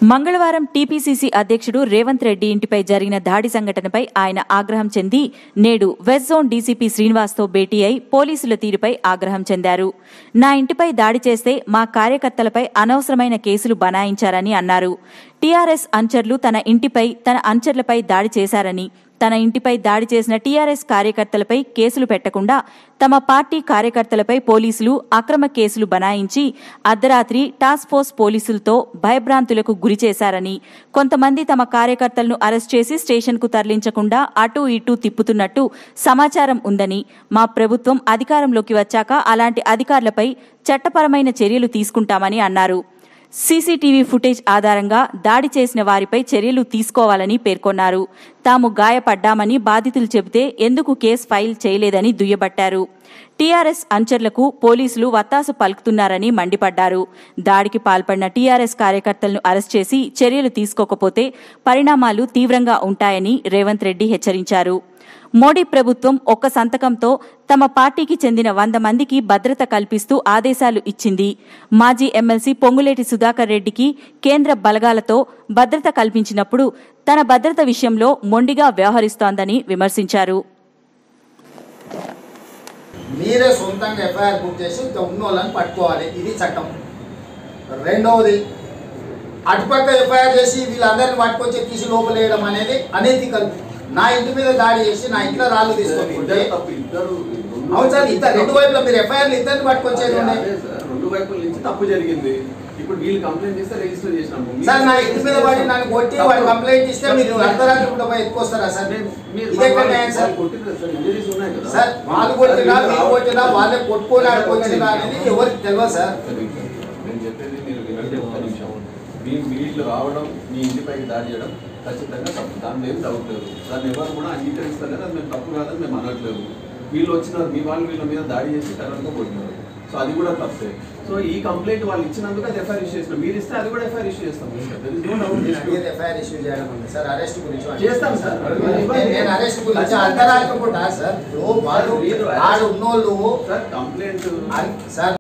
మంగళవారం టీపీసీసీ అధ్యక్షుడు రేవంత్ రెడ్డి ఇంటిపై జరిగిన దాడి సంఘటనపై ఆయన ఆగ్రహం చెంది నేడు వెస్ట్ జోన్ డీసీపీ శ్రీనివాస్తో భేటీ అయి పోలీసుల తీరుపై ఆగ్రహం చెందారు నా ఇంటిపై దాడి చేస్తే మా కార్యకర్తలపై అనవసరమైన కేసులు బనాయించారని అన్నారు టీఆర్ఎస్ అంచర్లు తన ఇంటిపై తన అంచర్లపై దాడి చేశారని తన ఇంటిపై దాడి చేసిన టీఆర్ఎస్ కార్యకర్తలపై కేసులు పెట్టకుండా తమ పార్టీ కార్యకర్తలపై పోలీసులు అక్రమ కేసులు బనాయించి అర్ధరాత్రి టాస్క్ ఫోర్స్ పోలీసులతో భయభ్రాంతులకు గురి చేశారని కొంతమంది తమ కార్యకర్తలను అరెస్ట్ చేసి స్టేషన్కు తరలించకుండా అటూ ఇటూ తిప్పుతున్నట్టు సమాచారం ఉందని మా ప్రభుత్వం అధికారంలోకి వచ్చాక అలాంటి అధికారులపై చట్టపరమైన చర్యలు తీసుకుంటామని అన్నారు సీసీటీవీ ఫుటేజ్ ఆధారంగా దాడి చేసిన వారిపై చర్యలు తీసుకోవాలని పేర్కొన్నారు తాము గాయపడ్డామని బాధితులు చెబితే ఎందుకు కేసు ఫైల్ చేయలేదని దుయ్యబట్టారు టీఆర్ఎస్ అంచర్లకు పోలీసులు వత్తాసు పలుకుతున్నారని మండిపడ్డారు దాడికి పాల్పడిన టీఆర్ఎస్ కార్యకర్తలను అరెస్ట్ చేసి చర్యలు తీసుకోకపోతే పరిణామాలు తీవ్రంగా ఉంటాయని రేవంత్ రెడ్డి హెచ్చరించారు మోడీ ప్రభుత్వం ఒక్క సంతకంతో తమ పార్టీకి చెందిన వంద మందికి భద్రత కల్పిస్తూ ఆదేశాలు ఇచ్చింది మాజీ ఎమ్మెల్సీ పొంగులేటి సుధాకర్ రెడ్డికి కేంద్ర బలగాలతో భద్రత కల్పించినప్పుడు తన భద్రత విషయంలో మొండిగా వ్యవహరిస్తోందని విమర్శించారు మీరే సొంతంగా ఎఫ్ఐఆర్ బుక్ చేసి ఉన్న వాళ్ళని పట్టుకోవాలి ఇది చట్టం రెండవది అటుపక్క ఎఫ్ఐఆర్ చేసి వీళ్ళందరిని పట్టుకొచ్చి తీసి లోపలేయడం అనేది అనైతికల్ నా ఇంటి మీద దాడి చేసి నా ఇంట్లో రాళ్ళు తీసుకొని ఇద్దరు తప్పు, ఇద్దరు రెండు అవును సార్ ఇద్దరు రెండు వైపులా మీరు ఎఫ్ఐఆర్లు ఇద్దరిని పట్టుకొచ్చేది అదే, ఉండే అదే సార్, రెండు వైపుల నుంచి తప్పు జరిగింది ఇప్పుడు వీళ్ళు కంప్లైంట్ చేస్తే రిజిస్టర్ చేసినాము మీరు- సార్ నా ఇంటి మీద పడి నన్ను కొట్టి వాడు కంప్లైంట్ ఇస్తే మీరు అర్ధరాత్రి పూట పోయి ఎత్తుకొస్తారా సార్ మీరు- మీరు ఇది ఎక్కడ వాళ్ళు- న్యాయం సార్ వాళ్ళు కొట్టిర్రు కదా సార్, injuries ఉన్నాయి కదా. సార్ వాళ్ళు కొట్టినా సార్, మీరు కొట్టినా వాళ్ళే కొట్టుకొని ఆడుకొచ్చినా అనేది ఎవరికి తెలియదు సార్ ఒక్క నిమిషం. నేను చెప్పేది మీరు వినండి ఒక్క నిమిషం మీ వీళ్ళు రావడం మీ ఇంటిపైకి దాడి చేయడం ఖచ్చితంగా తప్పు దాని ఏం డౌట్ లేదు దాన్ని ఎవరు కూడా అంగీకరిస్తారు కదా అది మేము తప్పు కాదని మేము అనట్లేదు వీళ్ళు వచ్చినారు మీ వాళ్ళు వీళ్ళ మీద దాడి చేసి కరెంట్గా కొట్టినారు సో అది కూడా తప్పే సో ఈ కంప్లైంట్ వాళ్ళు ఇచ్చినందుకు అది ఎఫ్ఐఆర్ ఇష్యూ చేసినాం మీరు ఇస్తే అది కూడా ఎఫ్ఐఆర్ ఇష్యూ చేస్తాం There is no doubt in it. FIR issue చేయడం ఉంది సార్ అరెస్ట్ గురించి చేస్తాం సార్. నేను- నేను అరెస్ట్ గురించి అర్ధరాత్రి పూట సార్ ఇప్పుడు వాళ్ళు మీరు ఆడు ఉన్నోళ్ళు సార్ కంప్లైంట్ అన్- సార్